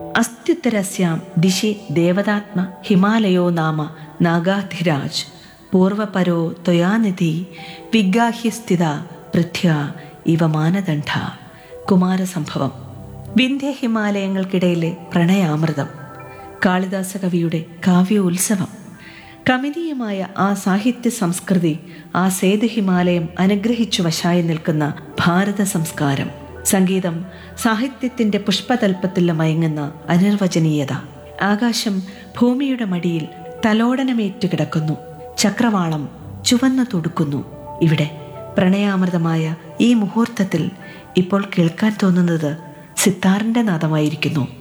അസ്ത്യുത്തരസ്യാം ദിശി ദേവതാത്മ ഹിമാലയോ നാമ നാഗാധിരാജ് പൂർവപരോ ത്വയാനിധി വിഗാഹ്യസ്ഥിത പൃഥ്വ ഇവ മാനദണ്ഡ കുമാരസംഭവം വിന്ധ്യ ഹിമാലയങ്ങൾക്കിടയിലെ പ്രണയാമൃതം കാളിദാസ കവിയുടെ കാവ്യ ഉത്സവം കമനീയമായ ആ സാഹിത്യ സംസ്കൃതി ആ സേതു ഹിമാലയം അനുഗ്രഹിച്ചു വശായി നിൽക്കുന്ന ഭാരത സംസ്കാരം സംഗീതം സാഹിത്യത്തിന്റെ പുഷ്പതൽപ്പത്തിൽ മയങ്ങുന്ന അനിർവചനീയത ആകാശം ഭൂമിയുടെ മടിയിൽ തലോടനമേറ്റു കിടക്കുന്നു ചക്രവാളം ചുവന്നു തുടുക്കുന്നു ഇവിടെ പ്രണയാമൃതമായ ഈ മുഹൂർത്തത്തിൽ ഇപ്പോൾ കേൾക്കാൻ തോന്നുന്നത് സിത്താറിന്റെ നാദമായിരിക്കുന്നു